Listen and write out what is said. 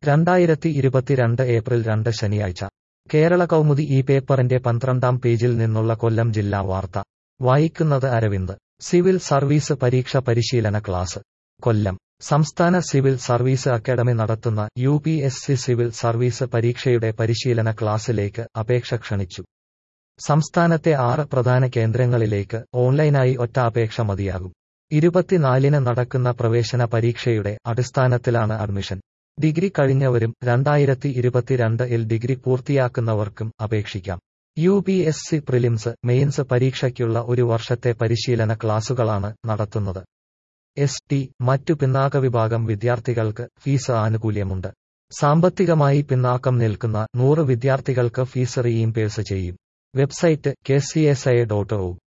രണ്ടായിരത്തി ഇരുപത്തിരണ്ട് ഏപ്രിൽ രണ്ട് ശനിയാഴ്ച കേരള കൗമുദി ഈ പേപ്പറിന്റെ പന്ത്രണ്ടാം പേജിൽ നിന്നുള്ള കൊല്ലം ജില്ലാ വാർത്ത വായിക്കുന്നത് അരവിന്ദ് സിവിൽ സർവീസ് പരീക്ഷ പരിശീലന ക്ലാസ് കൊല്ലം സംസ്ഥാന സിവിൽ സർവീസ് അക്കാദമി നടത്തുന്ന U P S C civil service പരീക്ഷയുടെ പരിശീലന ക്ലാസ്സിലേക്ക് അപേക്ഷ ക്ഷണിച്ചു സംസ്ഥാനത്തെ ആറ് പ്രധാന കേന്ദ്രങ്ങളിലേക്ക് ഓൺലൈനായി ഒറ്റ അപേക്ഷ മതിയാകും ഇരുപത്തിനാലിന് നടക്കുന്ന പ്രവേശന പരീക്ഷയുടെ അടിസ്ഥാനത്തിലാണ് അഡ്മിഷൻ ഡിഗ്രി കഴിഞ്ഞവരും രണ്ടായിരത്തി ഇരുപത്തിരണ്ട് ൽ ഡിഗ്രി പൂർത്തിയാക്കുന്നവർക്കും അപേക്ഷിക്കാം U P S C prelims mains പരീക്ഷയ്ക്കുള്ള ഒരു വർഷത്തെ പരിശീലന ക്ലാസുകളാണ് നടത്തുന്നത് എസ് ടി മറ്റു പിന്നാക്ക വിഭാഗം വിദ്യാർത്ഥികൾക്ക് ഫീസ് ആനുകൂല്യമുണ്ട് സാമ്പത്തികമായി പിന്നാക്കം നിൽക്കുന്ന നൂറ് വിദ്യാർത്ഥികൾക്ക് ഫീസ് റീഇംപേഴ്സ് ചെയ്യും website K C S I dot O